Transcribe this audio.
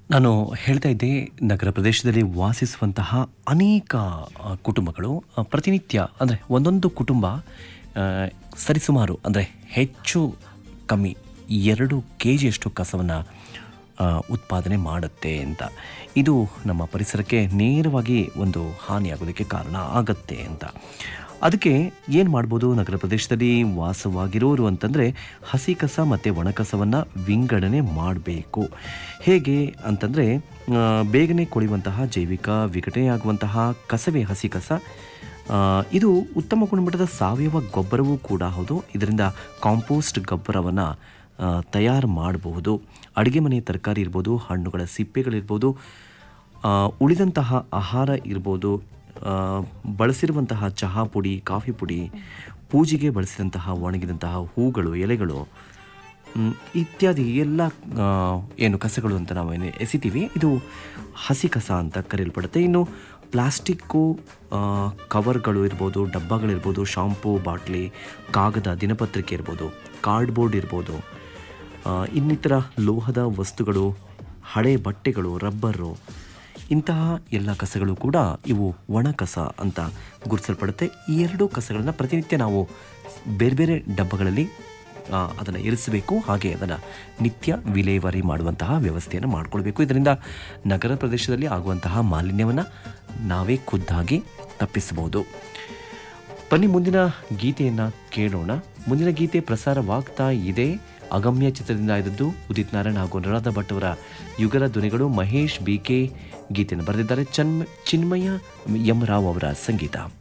ನಾನು ಹೇಳ್ತಾ ಇದ್ದೆ ನಗರ ಪ್ರದೇಶದಲ್ಲಿ ವಾಸಿಸುವಂತಹ ಅನೇಕ ಆ, ಕುಟುಂಬಗಳು ಆ, ಪ್ರತಿನಿತ್ಯ ಅಂದರೆ ಒಂದೊಂದು ಕುಟುಂಬ ಆ, ಸರಿಸುಮಾರು ಅಂದರೆ ಹೆಚ್ಚು ಕಮ್ಮಿ ಎರಡು ಕೆ ಜಿಯಷ್ಟು ಕಸವನ್ನು ಉತ್ಪಾದನೆ ಮಾಡುತ್ತೆ ಅಂತ ಇದು ನಮ್ಮ ಪರಿಸರಕ್ಕೆ ನೇರವಾಗಿ ಒಂದು ಹಾನಿಯಾಗೋದಕ್ಕೆ ಕಾರಣ ಆಗತ್ತೆ ಅಂತ ಅದಕ್ಕೆ ಏನು ಮಾಡ್ಬೋದು ನಗರ ಪ್ರದೇಶದಲ್ಲಿ ವಾಸವಾಗಿರೋರು ಅಂತಂದರೆ ಹಸಿ ಕಸ ಮತ್ತು ಒಣ ಕಸವನ್ನು ವಿಂಗಡಣೆ ಮಾಡಬೇಕು ಹೇಗೆ ಅಂತಂದರೆ ಆ, ಬೇಗನೆ ಕೊಳೆಯುವಂತಹ ಜೈವಿಕ ವಿಘಟನೆಯಾಗುವಂತಹ ಕಸವೇ ಹಸಿ ಕಸ ಆ, ಇದು ಉತ್ತಮ ಗುಣಮಟ್ಟದ ಸಾವಯವ ಗೊಬ್ಬರವೂ ಕೂಡ ಹೌದು ಇದರಿಂದ ಕಾಂಪೋಸ್ಟ್ ಗೊಬ್ಬರವನ್ನು ತಯಾರು ಮಾಡಬಹುದು ಅಡುಗೆ ಮನೆ ತರಕಾರಿ ಇರ್ಬೋದು ಹಣ್ಣುಗಳ ಸಿಪ್ಪೆಗಳಿರ್ಬೋದು ಆ, ಉಳಿದಂತಹ ಆಹಾರ ಇರ್ಬೋದು ಆ, ಬಳಸಿರುವಂತಹ ಚಹಾ ಪುಡಿ ಕಾಫಿ ಪುಡಿ ಪೂಜೆಗೆ ಬಳಸಿದಂತಹ ಒಣಗಿದಂತಹ ಹೂಗಳು ಎಲೆಗಳು ಮ್, ಇತ್ಯಾದಿ ಎಲ್ಲ ಆ, ಏನು ಕಸಗಳು ಅಂತ ನಾವು ಏನು ಎಸಿತೀವಿ ಇದು ಹಸಿ ಕಸ ಅಂತ ಕರೆಯಲ್ಪಡುತ್ತೆ ಇನ್ನು ಪ್ಲಾಸ್ಟಿಕ್ಕು ಆ, ಕವರ್ಗಳು ಇರ್ಬೋದು ಡಬ್ಬಗಳಿರ್ಬೋದು ಶಾಂಪೂ ಬಾಟ್ಲಿ ಕಾಗದ ದಿನಪತ್ರಿಕೆ ಇರ್ಬೋದು ಕಾರ್ಡ್ಬೋರ್ಡ್ ಇರ್ಬೋದು ಆ, ಇನ್ನಿತರ ಲೋಹದ ವಸ್ತುಗಳು ಹಳೆ ಬಟ್ಟೆಗಳು ರಬ್ಬರು ಇಂತಹ ಎಲ್ಲ ಕಸಗಳು ಕೂಡ ಇವು ಒಣ ಕಸ ಅಂತ ಗುರುತಿಸಲ್ಪಡುತ್ತೆ ಈ ಎರಡು ಕಸಗಳನ್ನು ಪ್ರತಿನಿತ್ಯ ನಾವು ಬೇರೆ ಬೇರೆ ಡಬ್ಬಗಳಲ್ಲಿ ಅದನ್ನು ಇರಿಸಬೇಕು ಹಾಗೆ ಅದನ್ನು ನಿತ್ಯ ವಿಲೇವಾರಿ ಮಾಡುವಂತಹ ವ್ಯವಸ್ಥೆಯನ್ನು ಮಾಡಿಕೊಳ್ಬೇಕು ಇದರಿಂದ ನಗರ ಪ್ರದೇಶದಲ್ಲಿ ಆಗುವಂತಹ ಮಾಲಿನ್ಯವನ್ನು ನಾವೇ ಖುದ್ದಾಗಿ ತಪ್ಪಿಸಬಹುದು ಬನ್ನಿ ಮುಂದಿನ ಗೀತೆಯನ್ನು ಕೇಳೋಣ ಮುಂದಿನ ಗೀತೆ ಪ್ರಸಾರವಾಗ್ತಾ ಇದೆ ಅಗಮ್ಯ ಚಿತ್ರದಿಂದ ಆದದ್ದು ಉದಿತ್ ನಾರಾಯಣ್ ಹಾಗೂ ಅನುರಾಧ ಭಟ್ ಅವರ ಯುಗಲ ಧ್ವನಿಗಳು ಮಹೇಶ್ ಬಿ ಕೆ ಗೀತೆಯನ್ನು ಬರೆದಿದ್ದಾರೆ ಚನ್ಮ ಚಿನ್ಮಯ ಎಂ ರಾವ್ ಅವರ ಸಂಗೀತ